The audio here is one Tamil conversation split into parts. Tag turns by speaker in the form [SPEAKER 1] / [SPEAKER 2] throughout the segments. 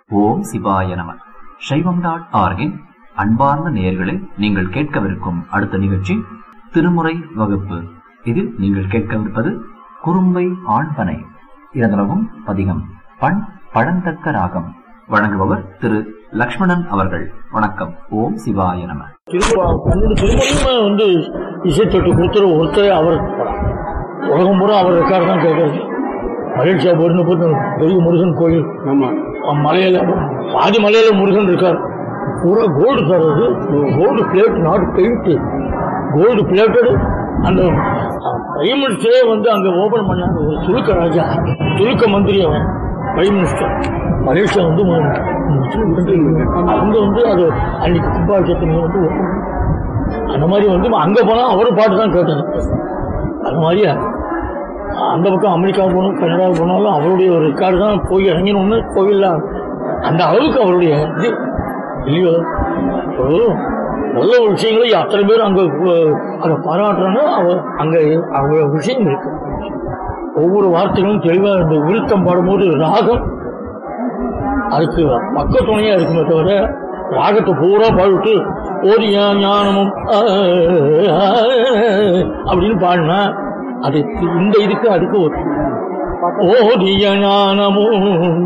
[SPEAKER 1] ஓம் சிவாய நம சைவம் டாட் ஆர்கின் அன்பார்ந்த நேயர்களே நீங்கள் கேட்கவிருக்கும் அடுத்த நிகழ்ச்சி திருமுறை வகுப்பு இதில் நீங்கள் கேட்கவிருப்பது குறும்பை ஆண்பனை இரந்தளவும் பதிகம் பண் பழந்தக்க ராகம் வழங்குபவர் திரு லக்ஷ்மணன் அவர்கள் வணக்கம் ஓம் சிவாய நம
[SPEAKER 2] திரும்ப பன்னெண்டு திருமணியுமே வந்து இசைத்தொட்டு கொடுத்துரு ஒருத்தரே அவருக்கு போறான் உலகம் பூரா அவர் ரெக்கார்டு தான் கேட்கறது மலேசியா போயிருந்து போட்டு பெரிய முருகன் கோயில்
[SPEAKER 3] ஆமா
[SPEAKER 2] அவன் மலையில பாதி மலையில முருகன் இருக்கார் பூரா கோல்டு சார் அது gold plate not paint gold plated அந்த பிரைம் மினிஸ்டரே வந்து அங்க ஓபன் பண்ணாங்க ஒரு துலுக்க ராஜா துலுக்க மந்திரி அவன் பிரைம் மினிஸ்டர் மலேசியா வந்து அங்க வந்து அது அன்னைக்கு கும்பாபிஷேகத்தை வந்து open பண்ணாங்க. அந்த மாதிரி வந்து அங்க போனா அவர் பாட்டு தான் கேட்டது அது மாதிரியா அந்த பக்கம் அமெரிக்கா போகணும் கனடா போனாலும் அவருடைய ஒரு ரெக்கார்டு தான் போய் இறங்கினோன்னு கோவில்ல அந்த அளவுக்கு அவருடைய இது இல்லையோ ஒரு நல்ல ஒரு விஷயங்களை அத்தனை பேர் அங்க அஹ், அதை பாராட்டுறாங்க அவர் அங்க அவங்க விஷயம் இருக்கு ஒவ்வொரு வார்த்தைகளும் தெளிவா இந்த விருத்தம் பாடும்போது ராகம் அதுக்கு பக்க துணையா இருக்குமே தவிர ராகத்தை பூரா பாடிட்டு ஓதிய ஞானமும் ஆ, ஆ, அப்படின்னு பாடினா அது இந்த இதுக்கு அதுக்கு ஒரு ஓதிய ஞானமும்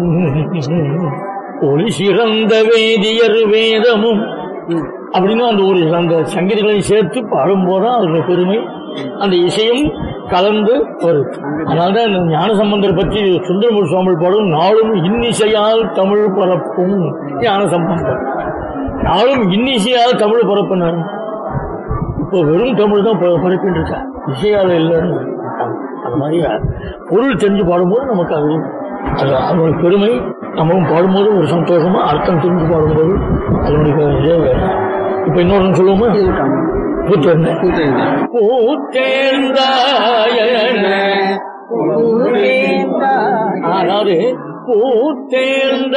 [SPEAKER 2] ஒளி சிறந்த வேதியர் வேதமும் அப்படின்னு அந்த ஒரு அந்த சங்கீதங்களையும் சேர்த்து பாடும்போதுதான் அதோட பெருமை அந்த இசையும் கலந்து வரும் அதனால்தான் இந்த ஞானசம்பந்தர் பற்றி சுந்தரமூர் சுவாமி பாடும் நாளும் இன்னிசையால் தமிழ் பரப்பும் ஞானசம்பந்தர் நாளும் இன்னிசையால் தமிழ் பரப்பினார் இப்போ வெறும் தமிழ் தான் ப- பரப்பிட்டு இருக்கா இசையால் இல்லைன்னு அது மாதிரி பொருள் தெரிஞ்சு பாடும்போது நமக்கு அது அது அதனுடைய பெருமை நம்மளும் பாடும்போது ஒரு சந்தோஷமா அர்த்தம் தெரிஞ்சு பாடும்போது அதனுடைய இதே வேறு இப்போ இன்னொரு சொல்லுவோமா பூத்தேர்ந்த பூத்தேர்ந்தாயன அதாவது பூத்தேர்ந்தாயன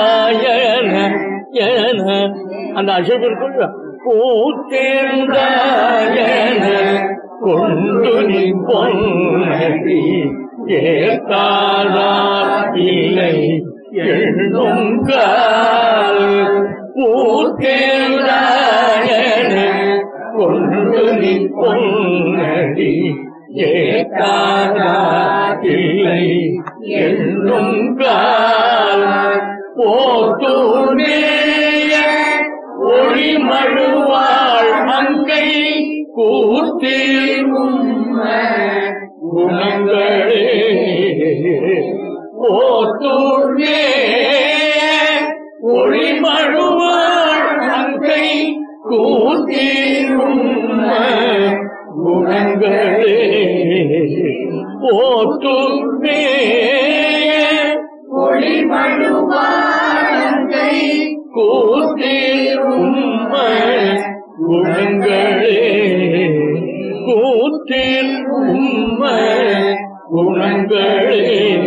[SPEAKER 2] என அந்த அசைப்பு இருக்குல்ல பூத்தேர்ந்தாயன கொண்டு நீ பொன்னடி ஏத்தாதார் இல்லை எண்ணும் கால் பூத்தேர்ந்தாயன கொண்டு நீ பொன்னடி ஏத்தாதார் இல்லை எண்ணும் கால் போத்தூனேய ஒளி மழுவாள் மங்கை கூத்தீரும் குணங்களே போத்தூனே ஒளி மழுவாள் மங்கை கூத்தீரும் குணங்களே போத்தூனே ஒளி மழுவாழங்கை கூத்தீரும் குணங்களே கூத்தீர் உம்ம குணங்களே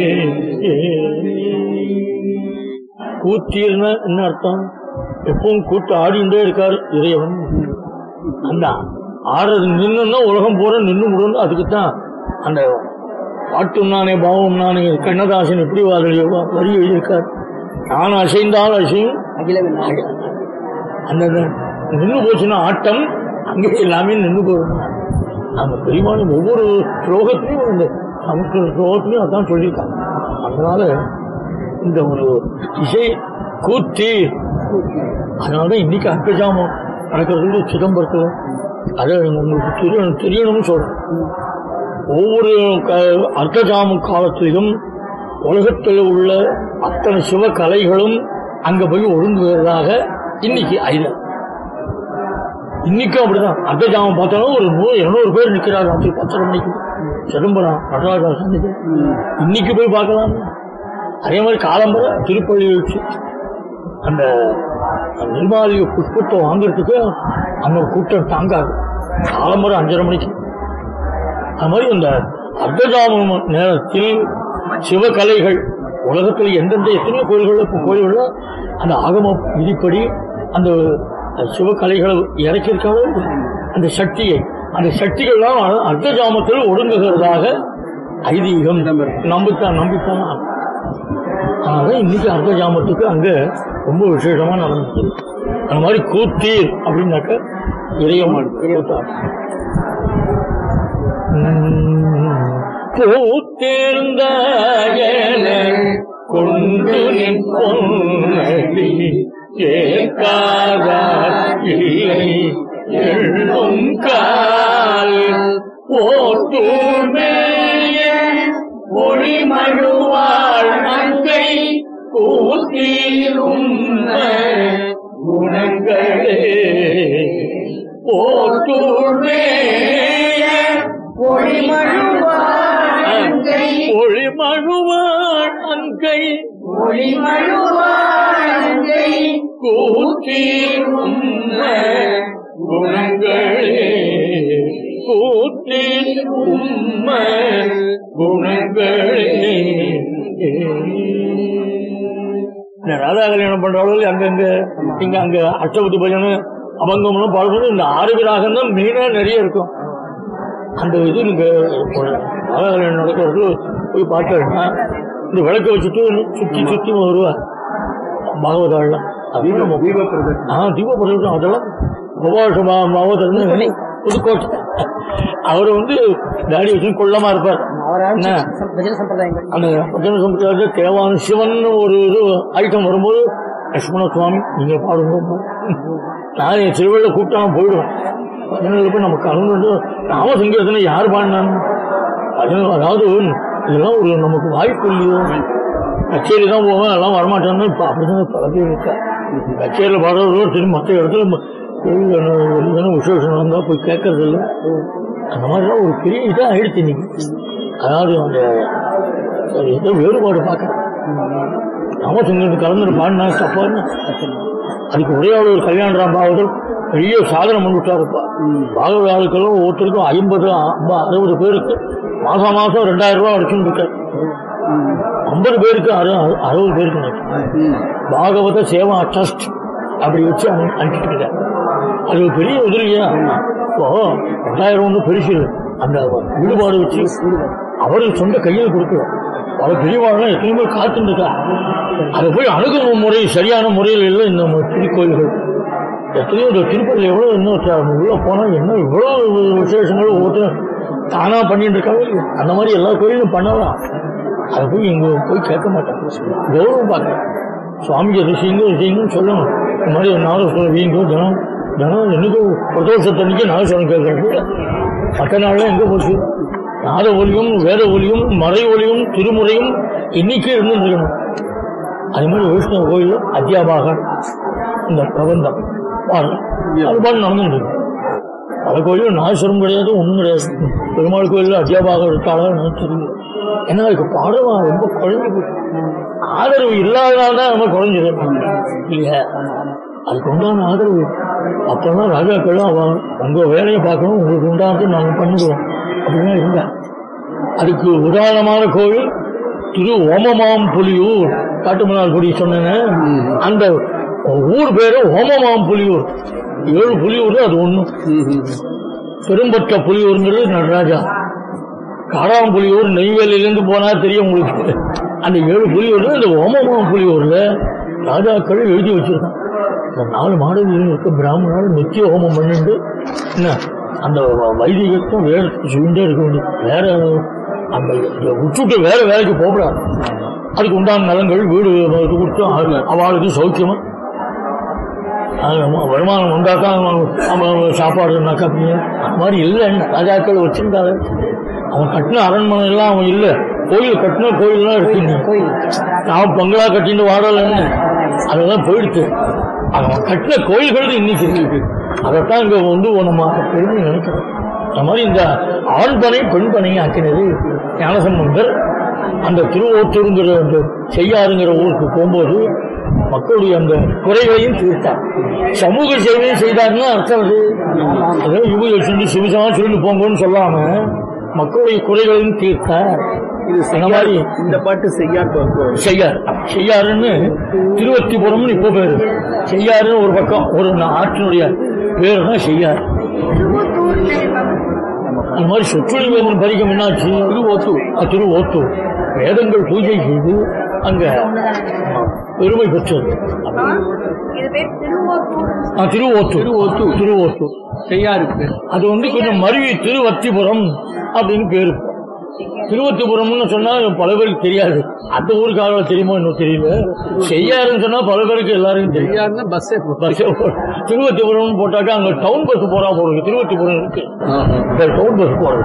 [SPEAKER 2] கூத்தீர்னா என்ன அர்த்தம் எப்பவும் கூத்து ஆடிண்டே இருக்கார் இறைவன் அந்த ஆடுறது நின்னுன்னா உலகம் பூரா நின்று முடியும் அதுக்கு தான் அந்த பாட்டும் நானே பாவம் நானே கண்ணதாசன் எப்படி வாதல் வரி எழுதியிருக்கார் நான் அசைந்தால் அசையும் அந்த நின்று போச்சுன்னா ஆட்டம் அங்கே எல்லாமே நின்று போயிடும் அந்த பெரியமான ஒவ்வொரு ஸ்லோகத்திலையும் இந்த சமஸ்கிருத ஸ்லோகத்திலையும் அதான் சொல்லியிருக்காங்க அதனால இந்த ஒரு இசை கூத்தி அதனாலதான் இன்னைக்கு அர்க்கஜாமம் நடக்கிறது சிதம்பரத்தில் அதை உங்களுக்கு தெரியணும் தெரியணும்னு சொல்றேன் ஒவ்வொரு க- அர்த்தஜாம காலத்திலும் உலகத்தில் உள்ள அத்தனை சிவ கலைகளும் அங்க போய் ஒழுங்குவதாக இன்னைக்கு ஐதல் இன்னைக்கும் அப்படிதான் அர்த்தஜாமம் பார்த்தாலும் ஒரு நூறு இருநூறு பேர் நிக்கிறார் ராத்திரி பத்தரை மணிக்கு சிதம்பரம் நடராஜா சன்னிதி இன்னைக்கு போய் பார்க்கலாம் அதே மாதிரி காலம்பரை திருப்பள்ளி வச்சு அந்த நிர்மாலிய புஷ்பத்தை வாங்குறதுக்கு அந்த கூட்டம் தாங்காது காலம்பரை அஞ்சரை மணிக்கு அது மாதிரி இந்த அர்த்தஜாம நேரத்தில் சிவகலைகள் உலகத்தில் எந்தெந்த எத்தனையோ கோயில்கள் இப்போ கோயில்கள் அந்த ஆகம விதிப்படி அந்த சிவகலைகளை இறக்கியிருக்காங்க அந்த சக்தியை அந்த சக்திகள்லாம் அர்த்தஜாமத்தில் ஒடுங்குகிறதாக ஐதீகம் நம்பித்தான் நம்பித்தான் அதனால இன்னைக்கு அர்த்த ஜாமத்துக்கு அங்க ரொம்ப விசேஷமா நடந்துச்சு அந்த மாதிரி கூத்தீர் அப்படின்னாக்க இறையமாடு பூத்தேர்ந்த கொண்டு நின் பொன்னடி கேட்காத இல்லை எள்ளும் கால் ஓட்டுமேய ஒளிமழுவாள் மங்கை கூத்தீரும் குணங்களே ஓட்டுமேய
[SPEAKER 3] ஒளிமழுவாள் அங்கை
[SPEAKER 2] ஒளிமழுவாள் அங்கை
[SPEAKER 3] ஒளிமழுவாள் அங்கை
[SPEAKER 2] கூத்தீரும் குணங்களே கூத்தீரும் குணங்களே இந்த ராதா கல்யாணம் பண்றவர்கள் அங்கங்க இங்க அங்க அஷ்டபதி பஜனை அபங்கம்லாம் பாடுறது இந்த ஆறு ராகம் தான் மெயினா நிறைய இருக்கும் அந்த இது நீங்க ராதா கல்யாணம் நடக்கிறது போய் பார்த்தா இந்த விளக்க வச்சுட்டு சுத்தி சுத்தி வருவா பாகவதாள்லாம் அது நம்ம ஆ தீபபிரதம் அதெல்லாம் உபவாச மாவட்டம் புதுக்கோட்டை அவர் வந்து தாடி வச்சு கொள்ளமா இருப்பார் என்ன
[SPEAKER 3] பஜன சம்பிரதாயங்கள்
[SPEAKER 2] அந்த பஜன சம்பிரதாயத்தில் தேவான சிவன் ஒரு இது ஐட்டம் வரும்போது லட்சுமண சுவாமி நீங்க பாடுங்க நான் என் திருவிழா கூப்பிட்டா நான் போயிடுவேன் பஜனையில் போய் நம்ம கலந்து வந்து நாம சங்கீதத்தில் யார் பாடினாங்க பஜனை அதாவது இதெல்லாம் ஒரு நமக்கு வாய்ப்பு இல்லையோ கச்சேரி தான் போவேன் எல்லாம் வரமாட்டேன்னு இப்போ அப்படிதான் பல பேர் இருக்கா கச்சேரியில் பாடுறவர்களோ திரும்பி மற்ற இடத்துல ம- கோயில் எதுனா விசேஷம் வந்தால் போய் கேட்கறது இல்லை அந்த மாதிரிலாம் ஒரு பெரிய இதாக ஆயிடுச்சு இன்னைக்கு அதாவது அந்த அது ஏதோ வேறுபாடு பார்க்குறேன் நாம சங்கீதம் கலந்து பாடினா தப்பான்னு அதுக்கு ஒரே ஆள் ஒரு கல்யாணராம் பாகவதர் பெரிய சாதனை பண்ணிவிட்டாருப்பா பாகவத ஆளுக்கெல்லாம் ஒவ்வொருத்தருக்கும் ஐம்பது ஐம்பது அறுபது பேருக்கு மாசம் மாசம் ரெண்டாயிரம் ரூபாய் அடிச்சுட்டு இருக்காரு ஐம்பது பேருக்கு அறு- அறுபது பேருக்கு நினைக்கிறேன். பாகவத சேவா ட்ரஸ்ட் அப்படி வச்சு அனு- அனுப்பிட்டு இருக்காரு அது ஒரு பெரிய உதவியா இப்போ ரெண்டாயிரம் ஒன்று பெருசு இல்லை. அந்த ஈடுபாடு வச்சு அவரு சொந்த கையில் கொடுக்குறோம் அவர் பெரியவாழ்லாம் எத்தனை பேர் காத்துட்டு இருக்கா அதை போய் அணுகும் முறை சரியான முறையில் இல்லை இந்த நம்ம திருக்கோயில்கள் எத்தனையோ இந்த திருப்பதியில் எவ்வளோ இன்னும் ச- உள்ள போனால் என்ன இவ்வளோ விசேஷங்கள் ஒவ்வொருத்தரும் தானா பண்ணிட்டு இருக்காங்க இல்லையா? அந்த மாதிரி எல்லா கோயிலும் பண்ணலாம் அதை போய் இங்க போய் கேட்க மாட்டாங்க கௌரவம் பார்க்குறேன் சுவாமிக்கு எது செய்யுங்க இது செய்யுங்கன்னு சொல்லணும் இந்த மாதிரி ஒரு நாதஸ்வரம் வீங்கோ தினம் தினம் என்னைக்கும் பிரதோஷத்தன்னைக்கு நாதஸ்வரம் கேட்கறது மற்ற நாள்லாம் எங்கே போச்சு நாத ஒலியும் வேத ஒலியும் மறை ஒலியும் திருமுறையும் இன்னைக்கே இருந்துருக்கணும் அது மாதிரி வைஷ்ணவ கோயில் அத்தியாபாக இந்த பிரபந்தம் பாருங்க அது பாட்டு நடந்துட்டு இருக்கு பல கோயிலும் நாசரம் கிடையாது ஒன்றும் கிடையாது பெருமாள் கோயிலில் அத்தியாபாக இருக்காளா எனக்கு தெரியல ஏன்னா அதுக்கு பாடம் ரொம்ப குறைஞ்சு போச்சு ஆதரவு இல்லாதனால தான் நம்ம குறைஞ்சது இல்லையா அதுக்கு உண்டான ஆதரவு அப்பதான் ராஜாக்கள்லாம் அவன் உங்க வேலையை பார்க்கணும் உங்களுக்கு உண்டானது நாங்கள் பண்ணிடுவோம் அப்படின்னா இருந்தா அதுக்கு உதாரணமான கோவில் திரு ஓமமாம் புலியூர் காட்டுமன்னார் குடி சொன்னேன் அந்த ஊர் பேரு ஓமமாம் புலியூர் ஏழு புலியூர் அது ஒண்ணு பெரும்பற்ற புலியூருங்கிறது நடராஜா காடாம் புலியூர் நெய்வேலியிலேருந்து போனா தெரியும் உங்களுக்கு அந்த ஏழு புலியூர்ல இந்த ஓமமாம் புலியூர்ல ராஜாக்கள் எழுதி வச்சிருக்கான் இந்த நாலு மாடுகளில் இருக்க பிராமணால் நித்திய ஹோமம் பண்ணிட்டு என்ன அந்த வ- வைதிகத்தும் வேதத்துக்கு சொல்லிட்டே இருக்க வேண்டியது வேற அந்த இதை விட்டுட்டு வேற வேலைக்கு போகக்கூடாது அதுக்கு உண்டான நலங்கள் வீடு இது கொடுத்து அவ- அவளுக்கு சௌக்கியமா அது நம்ம வருமானம் உண்டாக்கா அவன் சாப்பாடுனாக்கா அப்படின்னு அந்த மாதிரி இல்லை ராஜாக்கள் வச்சிருந்தாங்க அவன் கட்டின அரண்மனை எல்லாம் அவன் இல்லை கோயில் கட்டின கோயில்லாம் இருக்கு இன்னும்.
[SPEAKER 3] கோயில்
[SPEAKER 2] நான் பங்களா கட்டிட்டு வாடலன்னு அதெல்லாம் போயிடுச்சு அவன் கட்டின கோயில்கள் இன்னைக்கு இருக்கு அதைத்தான் இங்க வந்து நம்ம பெருமை நினைக்கிறோம் அந்த மாதிரி இந்த ஆண் பனை பெண் பனை ஆக்கினது ஞானசம்பந்தர் அந்த திருவோத்தூருங்கிற அந்த செய்யாறுங்கிற ஊருக்கு போகும்போது மக்களுடைய அந்த குறைகளையும் தீர்த்தார் சமூக சேவையும் செய்தாருன்னா அர்த்தம் அது அதாவது இவங்க சொல்லி சிவசமா சொல்லிட்டு போங்கன்னு சொல்லாம மக்களுடைய குறைகளையும் தீர்த்தார் அந்த மாதிரி
[SPEAKER 4] இந்த பாட்டு செய்யார்
[SPEAKER 2] செய்யார் செய்யாருன்னு திருவத்திபுரம்னு இப்போ பேரு செய்யாருன்னு ஒரு பக்கம் ஒரு நா- ஆற்றினுடைய பேர் தான் செய்யார் அந்த மாதிரி சொற்றொழில் வேதம் பதிகம் என்னாச்சு திருவோத்தூர் திருவோத்தூர் வேதங்கள் பூஜை செய்து அங்க பெருமை பெற்றது
[SPEAKER 3] இது பேர் திருவோத்தூர்
[SPEAKER 2] ஆ, திருவோத்தூர் திருவோத்தூர் திருவோத்தூர்
[SPEAKER 4] செய்யாருக்கு
[SPEAKER 2] அது வந்து கொஞ்சம் மருவி திருவத்திபுரம் அப்படின்னு பேரு திருவத்திபுரம்னு சொன்னா பல பேருக்கு தெரியாது அந்த ஊருக்காக தெரியுமோ இன்னும் தெரியல செய்யாருன்னு சொன்னா பல பேருக்கு எல்லாருக்கும் தெரியும்
[SPEAKER 4] செய்யாருன்னா பஸ்ஸே
[SPEAKER 2] பஸ் திருவத்திபுரம் போட்டாக்கா அங்க டவுன் பஸ் போறா போறது திருவத்திபுரம் இருக்கு இந்த டவுன் பஸ் போறது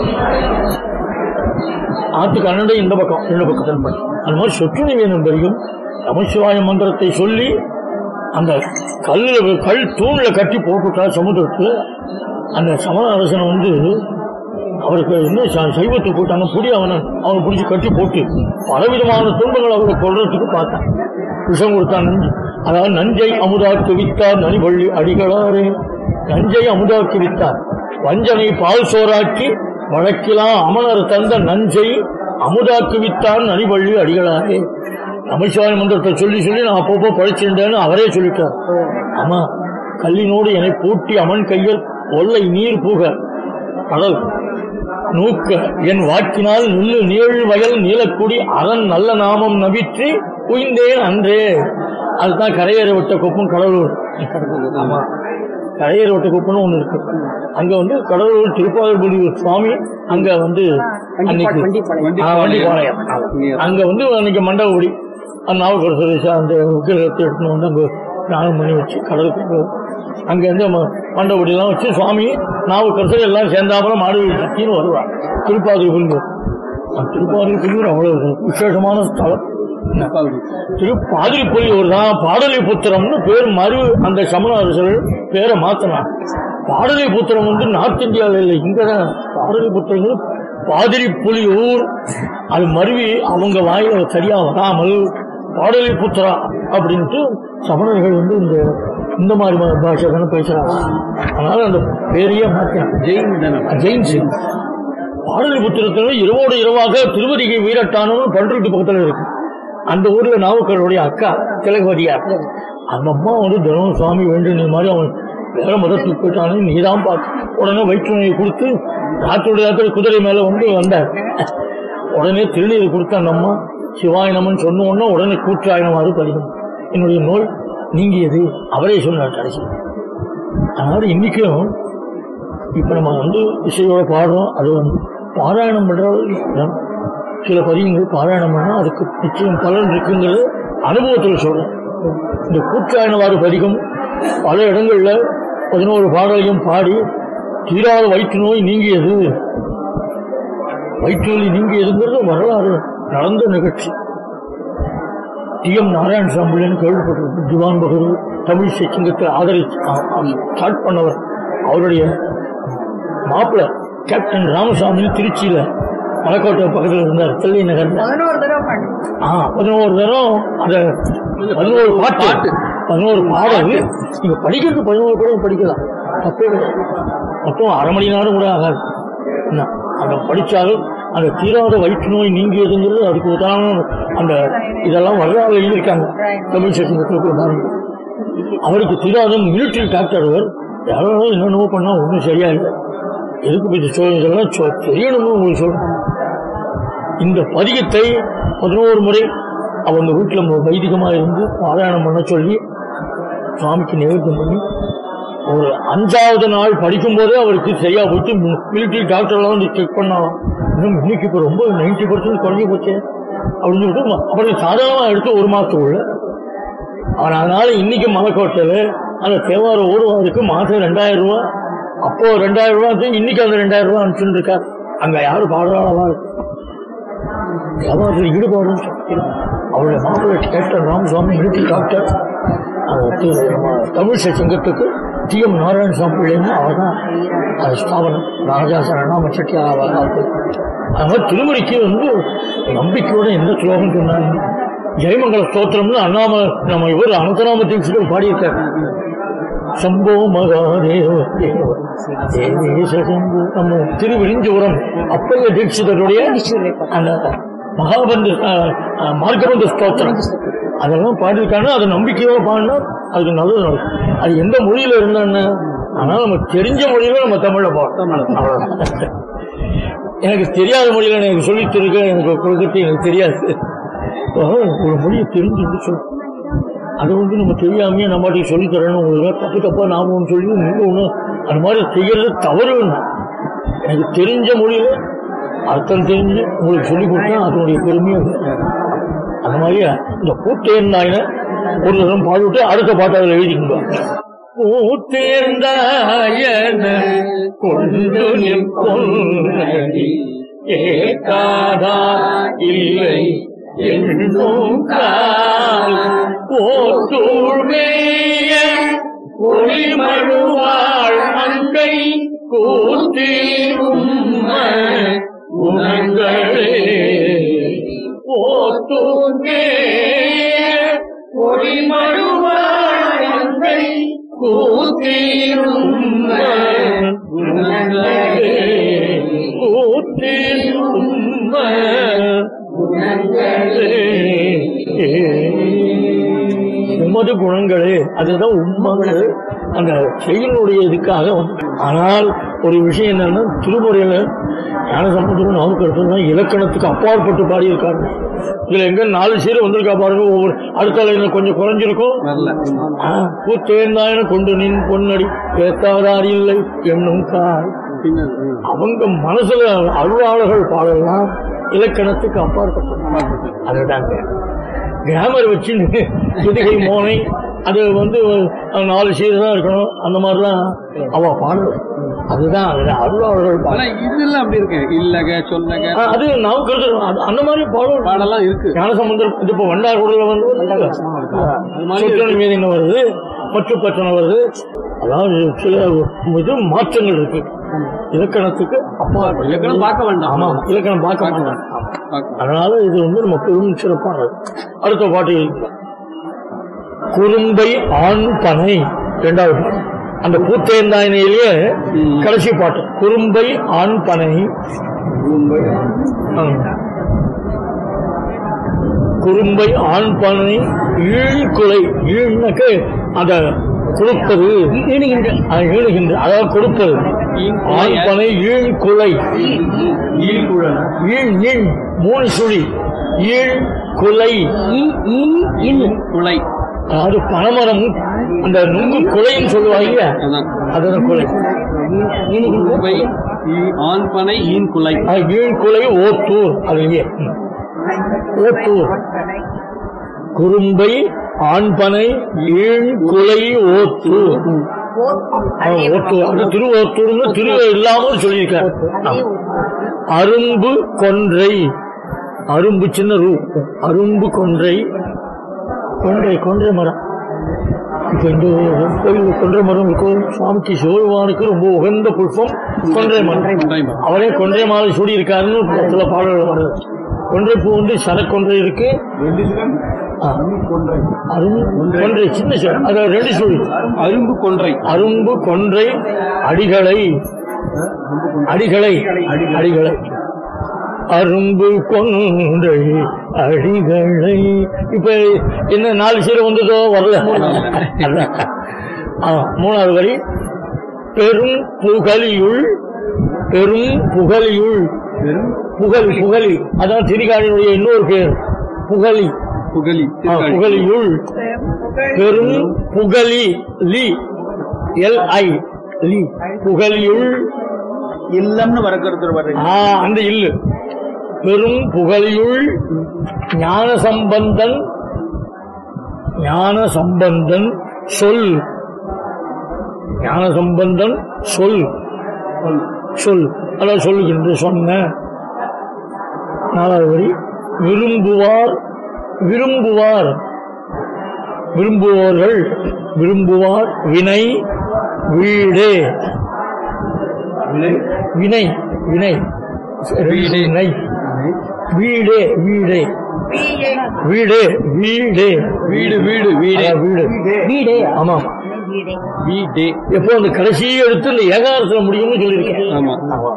[SPEAKER 2] ஆத்துக்கு அண்ணன் இந்த பக்கம் இந்த பக்கத்தில் படி அந்த மாதிரி சொற்றுணை வேணும் தெரியும் நமசிவாய மந்திரத்தை சொல்லி அந்த கல்லுல கல் தூண்ல கட்டி போட்டுட்டா சமுத்திரத்துல அந்த சமண அரசன் வந்து அவருக்கு என்ன ச- சைவத்தை போட்டாங்க புடி அவனை அவனை பிடிச்சி கட்டி போட்டு பலவிதமான துன்பங்கள் அவரை கொள்றதுக்கு பார்த்தான் விஷம் கொடுத்தான் நஞ்சு அதாவது நஞ்சை அமுதாக்கு வித்தார் நனிவள்ளி அடிகளாரே நஞ்சை அமுதாக்கு வித்தார் வஞ்சனை பால் சோறாக்கி வழக்கிலாம் அமனர் தந்த நஞ்சை அமுதாக்கு வித்தார் நனிவள்ளி அடிகளாரே நமச்சிவாய மந்திரத்தை சொல்லி சொல்லி நான் அப்பப்போ படிச்சிருந்தேன்னு அவரே சொல்லிட்டார் ஆமா கல்லினோடு என்னை பூட்டி அமன் கையில் ஒல்லை நீர் புக கடல் நூக்க என் வாக்கினால் நில்லு நீள் வயல் நீலக்குடி அரண் நல்ல நாமம் நவிற்றி உயிந்தேன் அன்றே அதுதான் கரையேற விட்ட குப்பம் கடலூர் ஆமா கரையேற விட்ட குப்பம்னு ஒண்ணு இருக்கு அங்க வந்து கடலூர் திருப்பாதிபதி சுவாமி அங்க வந்து அன்னைக்கு
[SPEAKER 3] வண்டிப்பாளையம்.
[SPEAKER 2] ஆ, வண்டிப்பாளையம் அங்க வந்து அன்னைக்கு மண்டபப்படி அந்த நாவக்கரசு அந்த விக்கிரகத்தை எடுத்துன்னு வந்து அங்க ஸ்நானம் பண்ணி வச்சு கடலுக்கு அங்க இருந்து ம- மண்டபடியெல்லாம் வச்சு சுவாமி நாவுக்கரசர் எல்லாம் சேர்ந்தாப்புல மாடு சுத்தின்னு வருவார் திருப்பாதிரி புலியூர் அந்த திருப்பாதிரி புலியூர் அவ்வளவு விசேஷமான ஸ்தலம் திருப்பாதிரி புலியூர் தான் பாடலிபுத்திரம்னு பேர் மறு அந்த சமண அரசர்கள் பேரை மாத்தினான் பாடலிபுத்திரம் வந்து நார்த் இந்தியாவில் இல்லை இங்கதான் பாடலிபுத்திரங்கள் பாதிரி புலியூர் அது மருவி அவங்க வாயில சரியா வராமல் பாடலிபுத்திரா அப்படின்ட்டு சமணர்கள் வந்து இந்த இந்த மாதிரி ம- பாஷை தானே பேசுறாங்க அதனால அந்த பேரையே மாத்தினான்
[SPEAKER 4] ஜெயின் தானே
[SPEAKER 2] ஜெயின் சிங் பாடலிபுத்திரத்தில் இரவோடு இரவாக திருவதிகை வீரட்டானம்னு பண்ருட்டி பக்கத்துல இருக்கு அந்த ஊர்ல நாவுக்கருடைய அக்கா திலகவதியார் அந்த அம்மா வந்து தினமும் சுவாமி வேண்டும் மாதிரி அவன் வேற மதத்துக்கு போயிட்டானு நீதான் பார்த்து உடனே வயிற்றுநோயை கொடுத்து ராத்திரோட ராத்திரி குதிரை மேல வந்து வந்தார் உடனே திருநீர் கொடுத்த அந்த அம்மா சிவாயனம்னு சொன்ன உடனே உடனே கூற்றாயனமாறு படிக்கணும் என்னுடைய நோய் நீங்கியது அவரே சொன்னார் கடைசி அதனால இன்னைக்கும் இப்ப நம்ம வந்து இசையோட பாடுறோம் அது வந்து பாராயணம் பண்றது சில பதியங்கள் பாராயணம் பண்ணா அதுக்கு நிச்சயம் பலன் இருக்குங்கிறது அனுபவத்தில் சொல்றேன் இந்த கூற்றாயனவாறு பதிகம் பல இடங்கள்ல பதினோரு பாடலையும் பாடி தீராத வயிற்று நோய் நீங்கியது வயிற்று வலி நீங்கியதுங்கிறது வரலாறு நடந்த நிகழ்ச்சி டி எம் நாராயணசாமி பிள்ளைன்னு கேள்விப்பட்டிருக்கு திவான் பகதூர் தமிழ் சங்கத்தில் ஆதரிச்சு ஸ்டார்ட் பண்ணவர் அவருடைய மாப்பிள்ளை கேப்டன் ராமசாமி திருச்சியில மலைக்கோட்டை பக்கத்தில் இருந்தார் தில்லை நகர்ல
[SPEAKER 3] பதினோரு தடவை பண்ணு
[SPEAKER 2] ஆ பதினோரு தரம் அந்த பதினோரு பாட்டு பதினோரு பாடல் நீங்க படிக்கிறது பதினோரு கூட படிக்கலாம் தப்பே கிடையாது மொத்தம் அரை மணி நேரம் கூட ஆகாது என்ன அந்த படிச்சாலும் அந்த தீராத வயிற்று நோய் நீங்கியதுங்கிறது அதுக்கு உதாரணம் அந்த இதெல்லாம் வரலாறு எழுதியிருக்காங்க தமிழ் சட்டத்தில் பாருங்க அவருக்கு தீராத மிலிட்டரி டாக்டர் அவர் யாரோ என்னென்னமோ பண்ணா ஒன்றும் சரியா இல்லை எதுக்கு போய் சொல் இதெல்லாம் சொ- தெரியணும்னு உங்களுக்கு சொல்றேன் இந்த பதிகத்தை பதினோரு முறை அவங்க வீட்டில் வைதிகமாக இருந்து பாராயணம் பண்ண சொல்லி சுவாமிக்கு நிவேதம் பண்ணி ஒரு அஞ்சாவது நாள் படிக்கும் போதே அவருக்கு சரியா போச்சு மிலிட்டரி டாக்டர்லாம் வந்து செக் பண்ணாலும் இன்னும் இன்னைக்கு இப்போ ரொம்ப நைன்டி பர்சன்ட் குறைஞ்சி போச்சு அப்படின்னு சொல்லிட்டு ம- அப்புறம் சாதாரணமாக எடுத்து ஒரு மாசத்துக்குள்ள அவர் அதனால இன்னைக்கு மலைக்கோட்டையில் அந்த தேவார ஓடுவாருக்கு மாசம் ரெண்டாயிரம் ரூபாய் அப்போ ரெண்டாயிரம் ரூபாய் இருந்து இன்னைக்கு அந்த ரெண்டாயிரம் ரூபாய் அனுப்பிச்சுட்டு இருக்கார் அங்க யாரு பாடுறாளவா வியாபாரத்தில் ஈடுபாடு அவருடைய மாப்பிள்ளை கேப்டன் ராமசுவாமி மிலிட்டரி டாக்டர் அது வந்து நம்ம தமிழ் சங்கத்துக்கு டி எம் நாராயணசாமி பிள்ளைன்னு அவர் தான் அது ஸ்தாபனம் ராஜாசன் அண்ணாம செட்டியார் அவர் தான் அது. அது மாதிரி திருமுறைக்கு வந்து நம்பிக்கையோட எந்த ஸ்லோகம் சொன்னாங்க ஜெயமங்கல ஸ்தோத்திரம்னு அண்ணாம நம்ம இவர் அனந்தராம தீட்சிதர் பாடியிருக்காரு சம்போ மகாதேவ தேவ தேவேச சம்பு நம்ம திருவிழிஞ்சூரம் அப்பைய தீட்சிதருடைய அந்த மகாபந்த அஹ், அஹ், மார்க்கபந்த ஸ்தோத்திரம் அதெல்லாம் பாடியிருக்காங்க அதை நம்பிக்கையோட பாடினா அதுக்கு நல்லது நடக்கும் அது எந்த மொழியில இருந்தான்னு ஆனா நமக்கு தெரிஞ்ச மொழியில நம்ம தமிழ்ல பாடணும் அவ்வளவுதான் எனக்கு தெரியாத மொழியில எனக்கு சொல்லித் தருக்க எனக்கு கொடுக்கறது எனக்கு தெரியாது இப்போ ஒரு மொழியை தெரிஞ்சுட்டு சொல் அதை வந்து நம்ம தெரியாமையே நம்ம பாட்டுக்கு சொல்லித் தரணும் உங்களுக்கு தப்பு தப்பா நாம ஒன்று சொல்லி நீங்க ஒன்று அது மாதிரி செய்யறது தவறு வேணும் எனக்கு தெரிஞ்ச மொழியில அர்த்தம் தெரிஞ்சு உங்களுக்கு சொல்லி கொடுத்தா அதனுடைய பெருமையும் வேறு. அந்த மாதிரியா இந்த பூத்தேர்ந்தாயின ஒரு தரம் பாடிவிட்டு அடுத்த பாட்டு அதில் எழுதிக்கோங்க பூத்தேர்ந்தாயன கொண்டு நின் பொன்னடி ஏகாதா இல்லை என்னும் கால் ஓத்தூழ்மேய ஒளிமழுவாள் அங்கை கூத்தீரும் குணங்களே ஓத்தூர்மே ஒளிமழுவாள் அங்கை கூத்தீரும் குணங்களே கூத்தீரும் உமது குணங்களே அதுதான் உண்மது அந்த செயலுடைய இதுக்காக வந்து ஆனால் ஒரு விஷயம் என்னன்னா திருமுறையில ஞானசம்பந்தரும் நாமக்கருத்தும் தான் இலக்கணத்துக்கு அப்பாற்பட்டு பாடியிருக்காங்க இதுல எங்க நாலு சீர் வந்திருக்கா பாருங்க ஒவ்வொரு அடுத்த லைன்ல கொஞ்சம் குறைஞ்சிருக்கும்
[SPEAKER 4] வரல
[SPEAKER 2] ஆ, பூத்தேர்ந்தாயின கொண்டு நின் பொன்னடி பேத்தாதார் இல்லை என்னும் கால்
[SPEAKER 4] பின்னர் ம்.
[SPEAKER 2] அவங்க மனசுல அருளாளர்கள் பாடலாம் இலக்கணத்துக்கு அப்பாற்பட்டு அதுதாங்க கிராமர் வச்சு எதுகை மோனை அது வந்து அஹ், நாலு சீர் தான் இருக்கணும் அந்த மாதிரிலாம் அவ பாடல அதுதான் அதுல அருளாளர்கள்
[SPEAKER 4] ஆனா
[SPEAKER 2] பாடல்
[SPEAKER 4] இதுல அப்படி இருக்கு இல்லக சொல்லக
[SPEAKER 2] ஆ, அது நமக்கு அது- அந்த மாதிரி பாடல்
[SPEAKER 4] பாடலாம் இருக்கு
[SPEAKER 2] ஞானசம்பந்தர் இது இப்போ வண்டார் குடல வந்து சொற்றொடர் மீது என்ன வருது மற்ற பற்றன வருது அதாவது சில இது மாற்றங்கள் இருக்கு இலக்கணத்துக்கு அப்பா
[SPEAKER 4] இலக்கணம் பார்க்க வேண்டாம்.
[SPEAKER 2] ஆமா இலக்கணம் பார்க்க
[SPEAKER 4] பார்க்க
[SPEAKER 2] வேண்டாம்
[SPEAKER 4] பார்க்கலாம்.
[SPEAKER 2] அதனால இது வந்து நம்ம பெரும் சிறப்பானது அடுத்த பாட்டு எழுதிக்கலாம். குறும்பை ஆண் பனை இரண்டாவது பாட்டு. அந்த பூத்தேந்தாயினிலேயே
[SPEAKER 4] ம்.
[SPEAKER 2] கடைசி பாட்டு குறும்பை ஆண் பனை ஆ. குறும்பை ஆண் பனை ஈழ்குலை ஈழ்னாக்க அத கொடுப்பது அது ஈழுகின்ற அதாவது கொடுப்பது ஆண் பனை ஈழ்குலை ஈழ் ஈழ் மூணு சுழி ஈழ் குலை
[SPEAKER 4] குலை
[SPEAKER 2] அதாவது பனைமரம் அந்த நுங்கு குலைன்னு சொல்லுவாங்க
[SPEAKER 4] அதான்
[SPEAKER 2] அதுதான் குலை
[SPEAKER 4] குவை, ஈ- ஆண் பனை ஈன் குலை
[SPEAKER 2] அது ஈழ் குலை ஓத்தூர் அதுலயே ம். ஓத்தூர் குறும்பை ஆண்பனை ஈழ் குலை ஓத்தூர் ஆ, ஓத்தூர் அது திருவோத்தூர்னு திரு இல்லாமல் சொல்லியிருக்கார் ஆமா. அரும்பு கொன்றை அரும்பு சின்ன ரூ அரும்பு கொன்றை கொன்றை கொன்றை மரம் இப்ப இந்த கோயில் கொன்றை மரம் இருக்கும் சுவாமிக்கு சிவபெருமானுக்கு ரொம்ப உகந்த புஷ்பம் கொன்றை மரம்
[SPEAKER 4] கொன்றை மரம்.
[SPEAKER 2] அவரே கொன்றை மாலை சூடி இருக்காருன்னு சில பாடல்கள் வருது கொன்றை பூ வந்து சரக்கொன்றை இருக்கு ஆ. அரும் கொன்றை சின்ன சரம் அதாவது ரெண்டு சூடி
[SPEAKER 4] அரும்பு கொன்றை
[SPEAKER 2] அரும்பு கொன்றை அடிகளை அடிகளை அடிகளை அரும்பு கொன்றை அடிகளை இப்ப என்ன நாலு சீரை வந்ததோ வரல அதான். ஆ, மூணாவது வரி பெரும் புகழியுள் பெரும் புகழியுள் புகழ் புகழி அதான் திரிகாணியுடைய இன்னொரு பேர் புகழி
[SPEAKER 4] புகழி
[SPEAKER 2] ஆ,
[SPEAKER 4] திருக்காளி.
[SPEAKER 2] புகழியுள் பெரும் புகழி லி எல் ஐ லி புகழியுள்
[SPEAKER 4] இல்லம்னு வரக்கிறது வர்றீங்க
[SPEAKER 2] ஆ அந்த இல்லு பெரும் புகழியுள் ஞான சம்பந்தன் ஞான சம்பந்தன் சொல் ஞான சம்பந்தன் சொல் சொல் அதான் சொல்லுகின்ற சொன்ன நாலாவது வரி விரும்புவார் விரும்புவார் விரும்புவோர்கள் விரும்புவார் வினை வீடே வினை வினை வினை வீடே வீடே வீடே வீடே
[SPEAKER 4] வீடு வீடு வீடு
[SPEAKER 2] அதான் வீடு வீடே ஆமா
[SPEAKER 4] வீடே
[SPEAKER 2] எப்போ அந்த கடைசி எடுத்து இந்த ஏகாரத்துல முடியும்னு சொல்லியிருக்கேன்
[SPEAKER 4] ஆமா
[SPEAKER 2] ஆமா.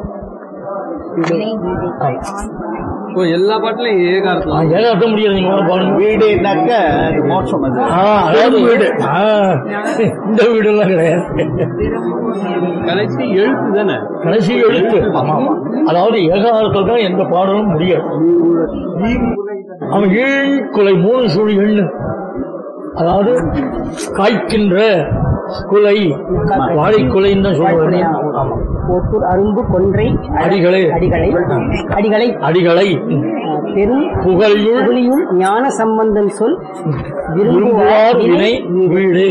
[SPEAKER 4] இப்போ எல்லா பாட்டுலயும்
[SPEAKER 2] ஆ,
[SPEAKER 4] ஏகாரத்துல
[SPEAKER 2] ஏகாரத்தை முடியாது நீங்க வேணா பாருங்க
[SPEAKER 4] வீடுனாக்க மோட்சம் அது
[SPEAKER 2] ஆ, அதாவது வீடு ஆ, இந்த வீடுலாம் கிடையாது
[SPEAKER 4] கடைசி எழுத்து தானே
[SPEAKER 2] கடைசி எழுத்து ஆமா ஆமா அதாவது ஏகாரத்தில் தான் எந்த பாடலும் முடியாது அவன் ஈழ் குலை மூணு சுழி எண்ணு அதாவது காய்க்கின்ற குலை வாழைக்குலைன்னு தான் சொல்லுவாங்க ஆமா
[SPEAKER 5] ஓத்தூர் அரும்பு கொன்றை
[SPEAKER 2] அடிகளே.
[SPEAKER 5] அடிகளை அடிகளை
[SPEAKER 2] அடிகளை
[SPEAKER 5] பெரும்
[SPEAKER 2] புகழியுள்
[SPEAKER 5] புகழியுள் ஞான சம்பந்தன் சொல்
[SPEAKER 2] விரும்புவார் வினை வீடு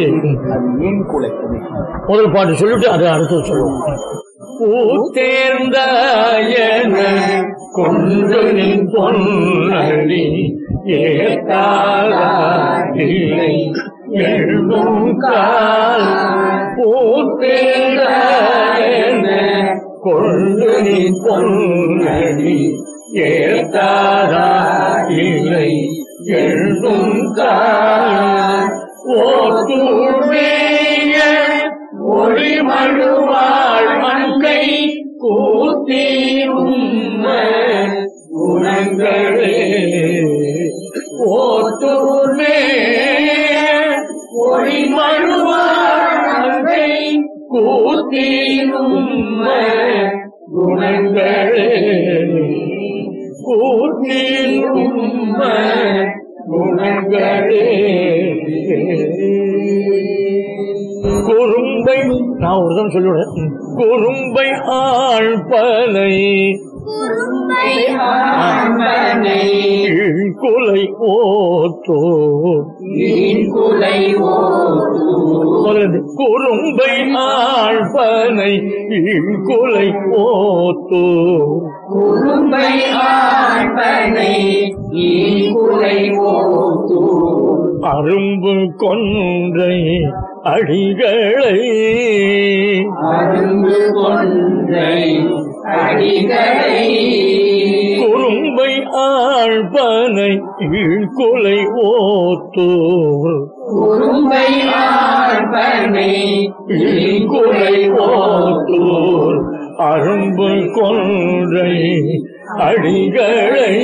[SPEAKER 2] முதல் பாட்டு சொல்லிட்டு அதை அடுத்து சொல்லுவோம் பூத்தேர்ந்த கொண்டு நின் பொன்னடி ஏத்தாலை எழுதும் கால் பூத்தேர்ந்த கொண்டு நின் பொன்னடி ஏத்தாரா இல்லை எழுதும் கால் ஓத்தூர்மேய ஒளி மழுவாள் மங்கை கூத்தீரும் குணங்களே ஓத்தூர்மே ஒளி மழுவாள் மங்கை கூத்தீரும் குணங்களே கூத்தீரும் குறும்பை நான் ஒரு தான் சொல்லிவிடுறேன் குறும்பை ஆழ்பனை குலை ஓத்தோ முதல்ல குறும்பை ஆழ்பனை குலை ஓத்தோ அரும்பு கொன்றை அடிகளை குறும்பை ஆழ்பனை குலை ஓத்தோர் குலை ஓத்தோர் அரும்பு கொன்றை அடிகளை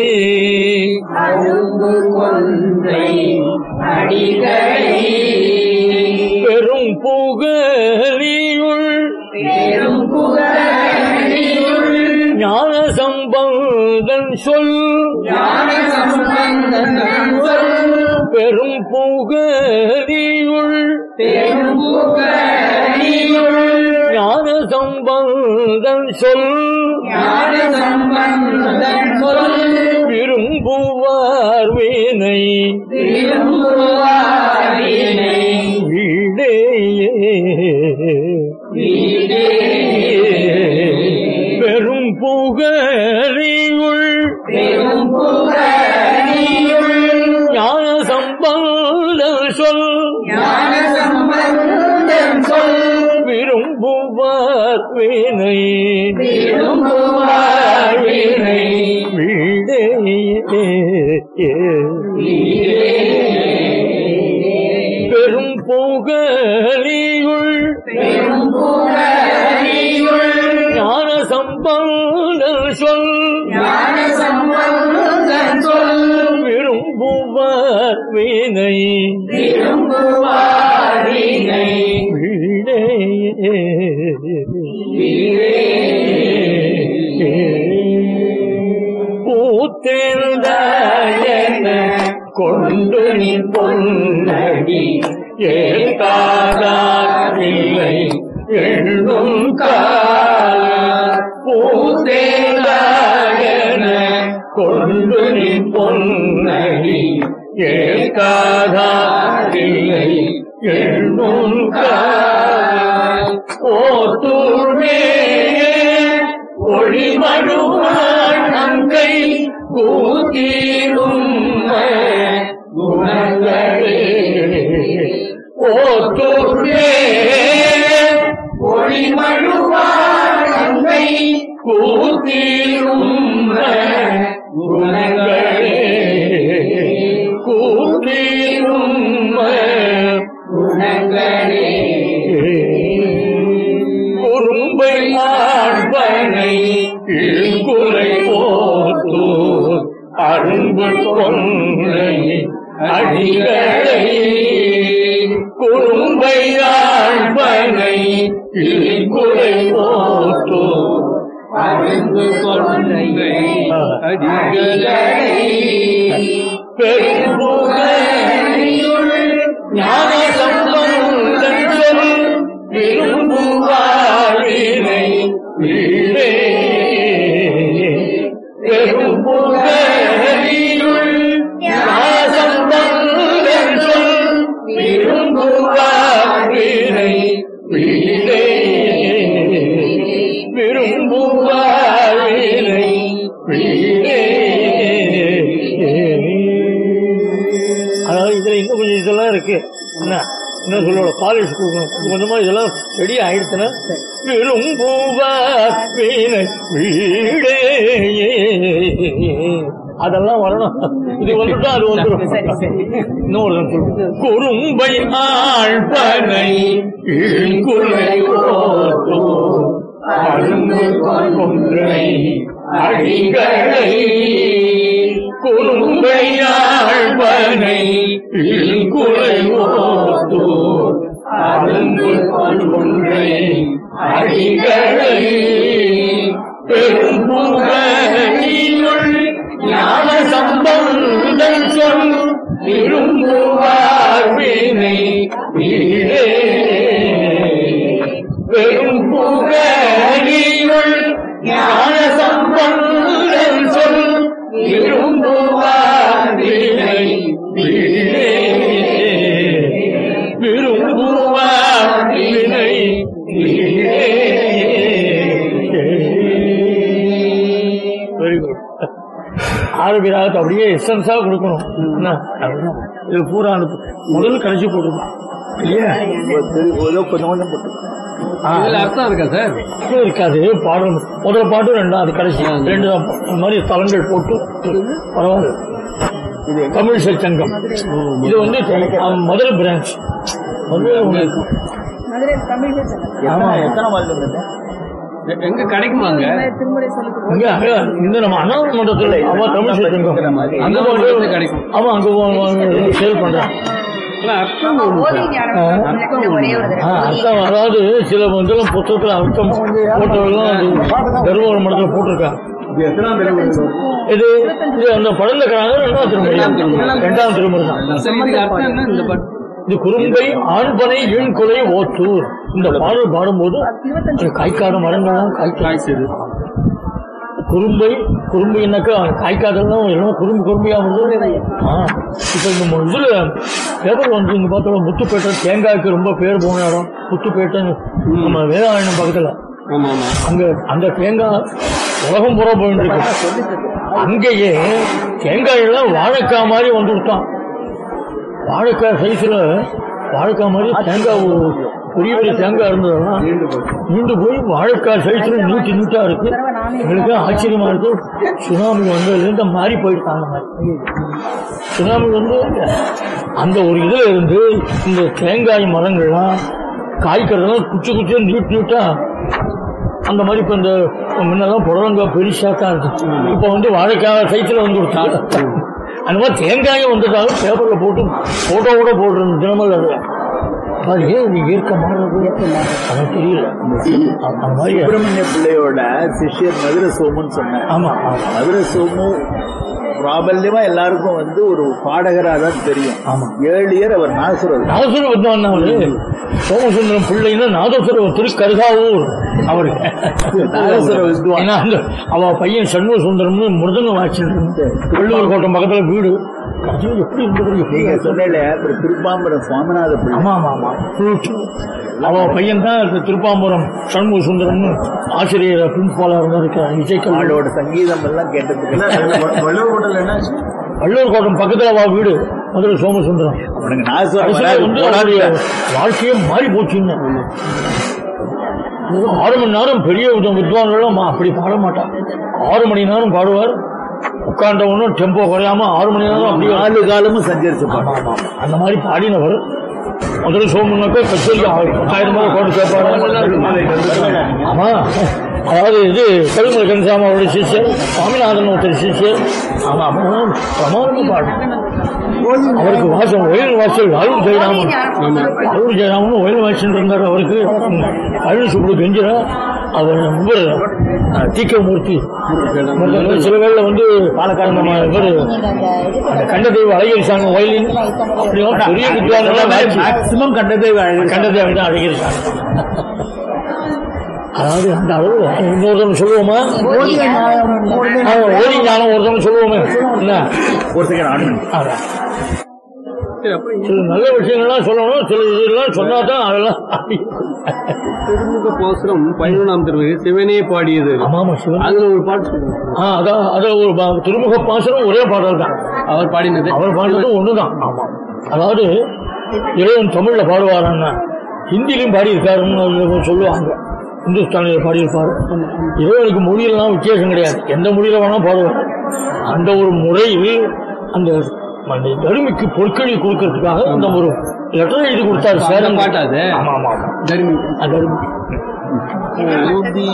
[SPEAKER 2] பெரும் புகழியுள் ஞான சம்பந்தன் சொல் பெரும் புகழியுள் ஞான சம்பந்தன் சொல் விரும்புவார் வீணை வீடே பெரும் புகழியுள் ஞான சம்பந்தன் சொல் விரும்புவார் வீணை வீணை வீடே பெரும் புகழியுள் ஞான சம்பந்தன் சொல் விரும்புவார் வீணை வீடே பூத்தேர்ந்தாயன கொண்டு நீ பொன்னடி ஏத்தாதாரில்லை எண்ணும் கால பூத்தேர்ந்தாயன கொண்டு நீ பொன்னடி ஏத்தாதாரில்லை எண்ணும் கால ஓத்தூர்மே ஒளிமழுவாள் நங்கை கூத்தீரும் குணங்களே ஓத்தூர்மே ஒளிமழுவாள் நங்கை கூத்தீரும் குணங்களே கூத்தீரும் குறும்பை ஆழ்வனை குறை போத்தூர் அரும்பு கொன்றை அடிகளை குறும்பை ஆழ்வனை குறை போத்தூர்
[SPEAKER 4] அடிகளை
[SPEAKER 2] விரும்புவார் வீணை வீணே விரும்புவார் வீணை வீணே அதாவது இதுல இன்னும் கொஞ்சம் இதெல்லாம் இருக்கு என்ன என்ன சொல்லுவோட பாலிஷ் கொடுக்கணும் கொஞ்சம் கொஞ்சமா இதெல்லாம் ரெடி ஆயிடுச்சுன்னா விரும்புவார் வீணை வீடே அதெல்லாம் வரணும் இது வந்துட்டா அது வந்துடும் இன்னொரு தடவை சொல்லு. குறும்பை ஆழ்பனை குறை கொன்றை அடிகளை குறும்பை ஆழ்பனை குறை கொன்றை அடிகளை பெரும்புகையுள் ஞான சம்பந்தம் சொல் விரும்புவார் வீணை வீடே பெரும் புகையுள் ஞான சம்பந்தம் சொல் விரும்புவார் வீணை வீடே விரும்புவார் வீணை வெரி குட் ஆரோக்கியராகத்தை அப்படியே எசன்ஸா கொடுக்கணும் என்ன அதுதான். இது பூரா அனுப்பு முதல்ல கடைசி போட்டுருக்கோம் இல்லையா
[SPEAKER 4] கொஞ்சம் கொஞ்சம் போட்டு
[SPEAKER 2] ஆ,
[SPEAKER 4] இதுல அர்த்தம் இருக்கா சார்
[SPEAKER 2] இது இருக்காது பாடணும் முதல் பாட்டு ரெண்டாம் அது கடைசி ரெண்டு தான் இந்த மாதிரி தளங்கள் போட்டு பரவாயில்ல இது தமிழ் சங்கம் இது வந்து ஆ, மதுரை பிரான்ச் மதுரை உங்களுக்கு
[SPEAKER 3] மதுரை தமிழ்
[SPEAKER 2] ஆமா
[SPEAKER 4] எத்தனை மாதிரி இருந்தது எங்க கிடைக்குமாங்க
[SPEAKER 3] திருமுறை சொல்லிக்
[SPEAKER 2] இங்க அங்க இந்த நம்ம அண்ணாமலை மன்றத்தில் அவன் தமிழ் சங்கம் அங்க போய்
[SPEAKER 4] கிடைக்கும்.
[SPEAKER 2] ஆமா அங்க சேல் பண்றான்
[SPEAKER 4] ஆனா அர்த்தம்
[SPEAKER 3] ஓதி ஞானம் இந்த ஒரே ஒரு
[SPEAKER 2] ஆ,
[SPEAKER 3] தடவை
[SPEAKER 2] அர்த்தம் அதாவது சில இதெல்லாம் புத்தகத்துல அர்த்தம் போட்டவெல்லாம் அது தருமபுரம் மடத்துல போட்டிருக்காங்க
[SPEAKER 4] எத்தனாம் தடவை
[SPEAKER 2] இது இது அந்த படந்த கணக்கு ரெண்டாம் திருமுறை ரெண்டாம் திருமுறை தான்
[SPEAKER 4] சரி, இதுக்கு அர்த்தம் என்ன இந்த பாட்டு
[SPEAKER 2] இது குறும்பை ஆண்பனை ஈழ்குலை ஓத்தூர் இந்த பாடல் பாடும்போது அது காய்க்காத மரங்கள்லாம் காய்க்காய்
[SPEAKER 4] காய்ச்சது
[SPEAKER 2] குறும்பை குறும்பைனாக்கா காய்க்காதெல்லாம் எல்லாம் குறும்பு குறும்பையா வந்து ஆ இப்போ இந்த மு- இதுல பேப்பர் வந்து இங்க பார்த்தோம் முத்துப்பேட்டை தேங்காய்க்கு ரொம்ப பேர் போன இடம் முத்துப்பேட்டை நம்ம வேதாரண்யம் பக்கத்துல
[SPEAKER 4] ஆமா ஆமா
[SPEAKER 2] அங்க அந்த தேங்காய் உலகம் பூரா போயிட்டு இருக்கு அங்கேயே தேங்காய் எல்லாம் வாழைக்காய் மாதிரி வந்து விட்டான் வாழைக்காய் சைஸ்ல வாழைக்காய் மாதிரி தேங்காய் ஒரு பெரிய பெரிய தேங்காய் இருந்ததுன்னா நீண்டு போய் வாழைக்காய் சைஸ்ல நீட்டி நீட்டா இருக்கு எங்களுக்கு ஆச்சரியமா இருக்கு சுனாமி வந்ததுலேருந்து மாறி போயிட்டாங்க அந்த மாதிரி சுனாமி வந்து அந்த ஒரு இதுல இருந்து இந்த தேங்காய் மரங்கள்லாம் காய்க்கிறதெல்லாம் குச்சி குச்சியா நீட் நீட்டா அந்த மாதிரி இப்போ இந்த முன்னெல்லாம் புடலங்காய் பெருசா தான் இருக்கு இப்போ வந்து வாழைக்காய் சைஸ்ல வந்து கொடுத்தாங்க அந்த மாதிரி தேங்காயும் வந்ததாக பேப்பர்ல போட்டு போட்டோவோட போடுறது தினமல் அது அது ஏன் இது இயற்கை மாறுறது அது தெரியல அந்த அந்த மாதிரி
[SPEAKER 6] சுப்பிரமணிய பிள்ளையோட சிஷ்யர் மதுரை சோமுன்னு சொன்னார்
[SPEAKER 2] ஆமா ஆமா
[SPEAKER 6] மதுரை சோமு பிராபல்யமா எல்லாருக்கும் வந்து ஒரு பாடகரா தான் தெரியும்
[SPEAKER 2] ஆமா.
[SPEAKER 6] ஏழு இயர் அவர் நாசுரர்
[SPEAKER 2] நாதசுர வித்வான் அவரு சோமசுந்தரம் பிள்ளைன்னா நாதசுர திருக்கருகாவூர் அவரு
[SPEAKER 6] நாதசுர வித்வான்.
[SPEAKER 2] ஏன்னா அந்த அவ பையன் சண்முக சுந்தரம்னு மிருதங்க வாய்ச்சிட்டு வெள்ளூர் கோட்டம் பக்கத்துல வீடு அது எப்படி இருந்தது எப்படி
[SPEAKER 6] நீங்க சொன்னேல அப்புறம் திருப்பாம்பரம் சுவாமிநாத பிள்ளை
[SPEAKER 2] ஆமா ஆமா ஆமா ஃப்ளூட் அவ பையன் தான் திருப்பாம்புரம் சண்முக சுந்தரம்னு ஆசிரியர் பிரின்சிபாலா இருந்திருக்கார் இசைக்கல்
[SPEAKER 6] அவளோட சங்கீதம் எல்லாம் கேட்டதுக்கு
[SPEAKER 4] வள்ளுவர் ஹோட்டல் என்னாச்சு
[SPEAKER 2] வள்ளூர் கோட்டம் பக்கத்துல அவ வீடு மதுரை சோமசுந்தரம்
[SPEAKER 6] அவனுக்கு நாசுரம்
[SPEAKER 2] கடைசியில
[SPEAKER 6] வராது,
[SPEAKER 2] வந்து
[SPEAKER 6] போடாது.
[SPEAKER 2] அவருடைய வாழ்க்கையே மாறி போச்சுன்னு வெறும் ஆறு மணி நேரம் பெரிய வித வித்வான்களும் அப்படி பாட மாட்டார் ஆறு மணி நேரம் பாடுவார் உட்கார்ந்த ஒன்றும் டெம்போ குறையாம ஆறு மணி நேரம் அப்படியே
[SPEAKER 6] நாலு காலமும் சஞ்சரிச்சு
[SPEAKER 2] ஆமா, ஆமா, ஆமா. அந்த மாதிரி பாடினவர் முதல்ல சோமுனாக்கா கச்சேரி பத்தாயிரம் ரூபாய் போட்டு கேட்பாரு ஆமா அதாவது இது கருமலை கந்தசாமி அவருடைய சிஷ்யர் சுவாமிநாதன் ஒருத்தர் சிஷ்யர் ஆமா அவன் பிரமாதமா பாடு அவருக்கு வாசம் ஒயில் வாசல் அருள் ஜெயராமன் அருள் ஜெயராமன் ஒயில் வாசல் இருந்தார் அவருக்கு அருள் சுப்பு கெஞ்சிரா அவர் இவர் தீக்கமூர்த்தி முருகன் சில வேளை வந்து பாலக்காடு நம்ம இவர் அந்த கண்டதெய்வ அழகிரி சாமி வயலின் அப்படியோ பெரிய வித்வான்கள்
[SPEAKER 6] மேக்சிமம் கண்டதே
[SPEAKER 2] கண்டதேவை தான் அழகிரி சாமி அதாவது அந்த அளவு இன்னொருத்தவங்க சொல்லுவோமா ஆ, ஓதி ஞானம் ஒருத்தவங்க சொல்லுவோமே என்ன
[SPEAKER 6] ஒரு செகண்ட் ஆன்
[SPEAKER 2] அதான்.
[SPEAKER 4] அப்புறம்
[SPEAKER 2] சில நல்ல விஷயங்கள்லாம் சொல்லணும் சில இதெல்லாம் சொன்னா தான் அதெல்லாம்
[SPEAKER 4] திருமுக போசரம் பதினொன்றாம் திருவகை சிவனே பாடியது
[SPEAKER 2] ஆமா ஆமா சிவன்
[SPEAKER 4] அதுல ஒரு பாட்டு சொல்லுங்க.
[SPEAKER 2] ஆ அதான் அது ஒரு பா- திருமுக பாசனம் ஒரே பாடல் தான்
[SPEAKER 4] அவர் பாடினது
[SPEAKER 2] அவர் பாடுறதும் ஒண்ணுதான் ஆமா அதாவது இறைவன் தமிழ்ல பாடுவாரான்னா ஹிந்திலையும் பாடியிருக்காருன்னு அதுல சொல்லுவாங்க இந்துஸ்தானில பாடியிருப்பாரு இறைவனுக்கு மொழியெல்லாம் வித்தியாசம் கிடையாது எந்த மொழியில வேணா பாடுவார் அந்த ஒரு முறையில் அந்த அந்த தருமிக்கு பொற்களி கொடுக்கறதுக்காக அந்த ஒரு லெட்டர் எழுதி கொடுத்தாரு
[SPEAKER 4] அந்த
[SPEAKER 2] சேரன்
[SPEAKER 4] பாட்டா அது?
[SPEAKER 2] ஆமா ஆமா ஆமா
[SPEAKER 4] தர்மி
[SPEAKER 2] அந்த தருமிக்கு
[SPEAKER 4] ஊதி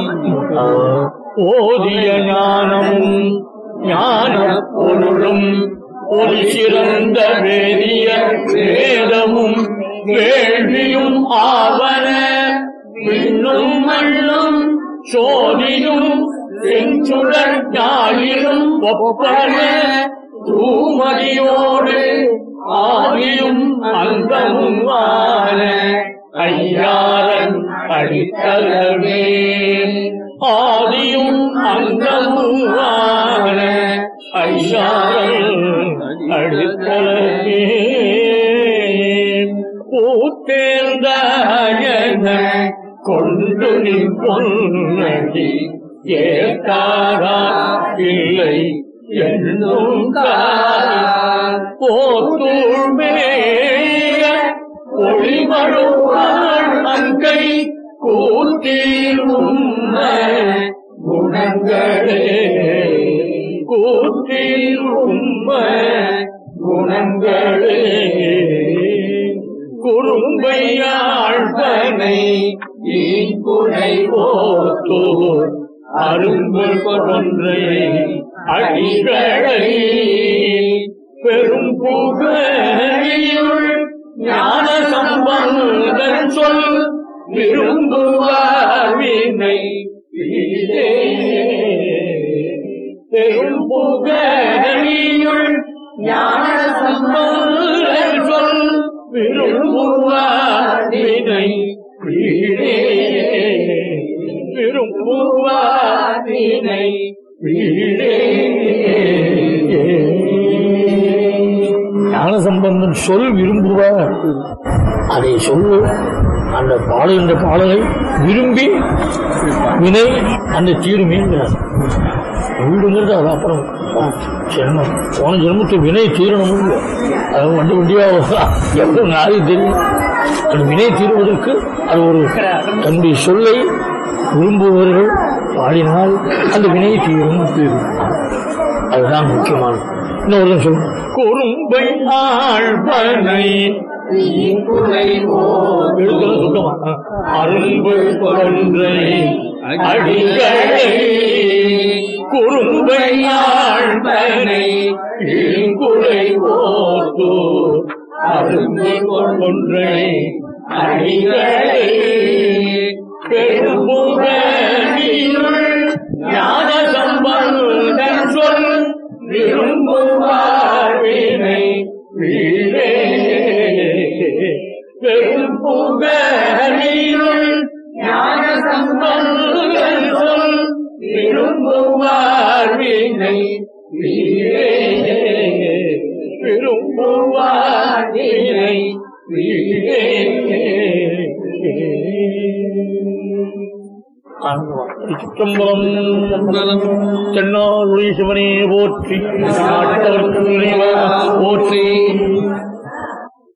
[SPEAKER 2] ஓதிய ஞானமும் ஞான பொருளும் ஒரு சிறந்த வேதிய வேதமும் வேள்வியும் ஆவன விண்ணும் மண்ணும் சோதியும் செஞ்சுடர் ஞாயிறும் ஒப்பன தூமதியோடு ஆவியும் அந்தமும் ஆன ஐயாரன் அடித்தளவே ஆதியும் அந்தமும் ஆன ஐயாரன் அடித்தளவே பூத்தேர்ந்த அயன கொண்டு நீ பொன்னடி ஏற்காரா இல்லை என்னும் போத்தூழ்மேய ஒளிமழுவாள் அங்கை கூத்தீர் உம்ம குணங்களே கூத்தீர் உம்ம குணங்களே குறும்பையாழ்வனை ஈக்குனை ஓத்தூர் அரும்பு கொன்றை அடிகளை பெரும் புகையுள் ஞான சம்பந்தன் சொல் விரும்புவார் வினை வீடே. பெரும் புகையுள் ஞான சம்பந்தன் சொல் விரும்புவார் வினை வீடே. விரும்புவார் வினை வீடே. ஞான சம்பந்தம் சொல் விரும்புவார் அதை சொல்லு அந்த பாடுகின்ற பாடலை விரும்பி வினை அந்த தீருமே வீடுங்கிறது அது அப்புறம் ஜென்மம் போன ஜென்மத்து வினை தீரணும் இல்லை அது வண்டி வண்டியா எவ்வளவு நாளைக்கு தெரியும் அந்த வினை தீருவதற்கு அது ஒரு தன்னுடைய சொல்லை விரும்புபவர்கள் பாடினால் அந்த வினை தீரும் அதுதான் முக்கியமானது இன்னொரு சொல் குறும்பை ஆழ்பனை எழுதுறது சுத்தமா ஆ. அரும்பு கொன்றை அடிகளை குறும்பை ஆழ்பனை இங்குலை ஓத்து அரும்பு கொன்றை அடிகளை பெரும்புகழியுள் ஞான சம்பந்தன் சொல் விரும்புவார் வினை வீடே பெரும்புகழியுள் ஞான சம்பந்தன் சொல் விரும்புவார் வினை வீடே விரும்புவார் வினை வீடே சிற்றம்பலம் தென்னாளுடைய சிவனே போற்றி நாட்ட